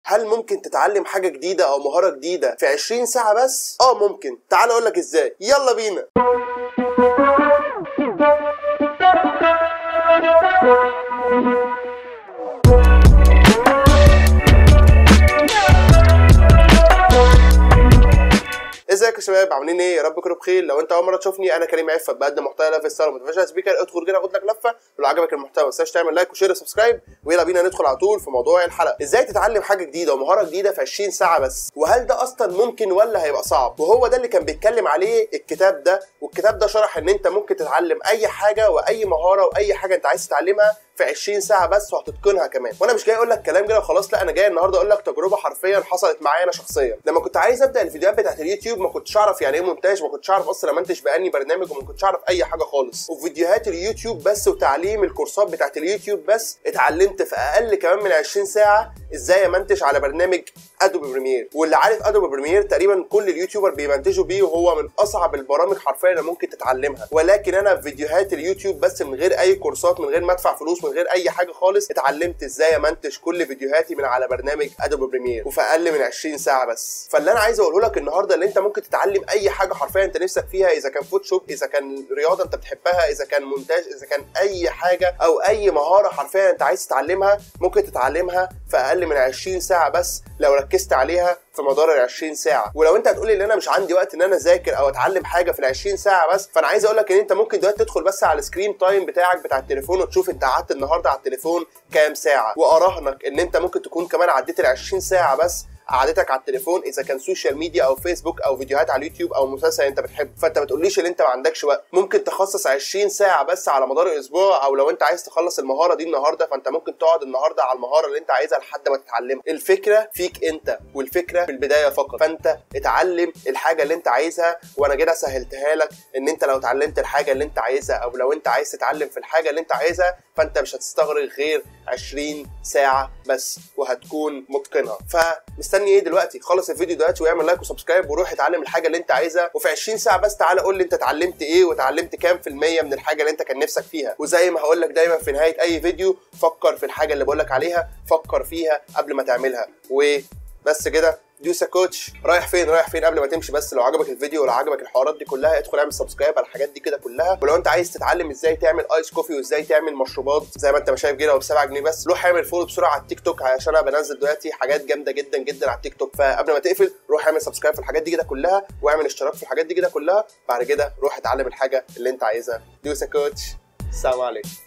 هل ممكن تتعلم حاجة جديدة أو مهارة جديدة في 20 ساعة بس؟ اه ممكن تعال أقول لك إزاي يلا بينا ازيك يا شباب عاملين ايه يا رب تكونوا بخير لو انت اول مره تشوفني انا كريم عفت بقدم محتوى لايف ستايل وموتيفيشن سبيكر ادخل كده خد لك لفه ولو عجبك المحتوى ما تنساش تعمل لايك وشير وسبسكرايب ويلا بينا ندخل على طول في موضوع الحلقه ازاي تتعلم حاجه جديده ومهاره جديده في 20 ساعه بس وهل ده اصلا ممكن ولا هيبقى صعب وهو ده اللي كان بيتكلم عليه الكتاب ده والكتاب ده شرح ان انت ممكن تتعلم اي حاجه واي مهاره واي حاجه انت عايز تتعلمها في 20 ساعه بس وهتتقنها كمان وانا مش جاي اقول لك كلام كده وخلاص لا انا جاي النهارده اقول لك تجربه حرفيا حصلت معايا انا شخصيا لما كنت عايز ابدا الفيديوهات بتاعت اليوتيوب ما كنتش اعرف يعني ايه مونتاج ما كنتش اعرف اصلا امنتج باني برنامج وما كنتش اعرف اي حاجه خالص وفيديوهات اليوتيوب بس وتعليم الكورسات بتاعت اليوتيوب بس اتعلمت في اقل كمان من 20 ساعه ازاي امنتج على برنامج ادوبي بريمير واللي عارف ادوبي بريمير تقريبا كل اليوتيوبر بيمنتجوا بيه وهو من اصعب البرامج حرفيا اللي ممكن تتعلمها ولكن انا في فيديوهات اليوتيوب بس من غير اي كورسات من غير ما ادفع فلوس من غير اي حاجه خالص اتعلمت ازاي امنتج كل فيديوهاتي من على برنامج ادوبي بريمير وفي اقل من 20 ساعه بس فاللي انا عايز اقوله لك النهارده ان انت ممكن تتعلم اي حاجه حرفيا انت نفسك فيها اذا كان فوتوشوب اذا كان رياضه انت بتحبها اذا كان مونتاج اذا كان اي حاجه او اي مهاره حرفيا انت عايز تتعلمها ممكن تتعلمها في اقل من 20 ساعه بس لو ركزت عليها في مدار ال 20 ساعه ولو انت هتقولي ان انا مش عندي وقت ان انا اذاكر او اتعلم حاجه في ال 20 ساعه بس فانا عايز اقول لك ان انت ممكن دلوقتي تدخل بس على السكرين تايم بتاعك بتاع التليفون وتشوف انت قعدت النهارده على التليفون كام ساعه واراهنك ان انت ممكن تكون كمان عديت ال 20 ساعه بس قعدتك على التليفون اذا كان سوشيال ميديا او فيسبوك او فيديوهات على اليوتيوب او مسلسل انت بتحبه فانت ما تقوليش ان انت ما عندكش وقت ممكن تخصص 20 ساعه بس على مدار الاسبوع او لو انت عايز تخلص المهاره دي النهارده فانت ممكن تقعد النهارده على المهاره اللي انت عايزها لحد ما تتعلمها الفكره فيك انت والفكره في البدايه فقط فانت اتعلم الحاجه اللي انت عايزها وانا كده سهلتها لك ان انت لو اتعلمت الحاجه اللي انت عايزها او لو انت عايز تتعلم في الحاجه اللي انت عايزها فانت مش هتستغرق غير 20 ساعه بس وهتكون متقنها فمستني ايه دلوقتي خلص الفيديو دلوقتي واعمل لايك وسبسكرايب وروح اتعلم الحاجه اللي انت عايزها وفي 20 ساعه بس تعالى قول لي انت اتعلمت ايه وتعلمت كام في الميه من الحاجه اللي انت كان نفسك فيها وزي ما هقول لك دايما في نهايه اي فيديو فكر في الحاجه اللي بقول لك عليها فكر فيها قبل ما تعملها وبس كده دوسا كوتش رايح فين رايح فين قبل ما تمشي بس لو عجبك الفيديو ولو عجبك الحوارات دي كلها ادخل اعمل سبسكرايب على الحاجات دي كده كلها ولو انت عايز تتعلم ازاي تعمل ايس كوفي وازاي تعمل مشروبات زي ما انت ما شايف كده وب 7 جنيه بس روح اعمل فولو بسرعه على التيك توك عشان انا بنزل دلوقتي حاجات جامده جدا جدا على التيك توك فقبل ما تقفل روح اعمل سبسكرايب في الحاجات دي كده كلها واعمل اشتراك في الحاجات دي كده كلها بعد كده روح اتعلم الحاجه اللي انت عايزها دوسا كوتش السلام عليكم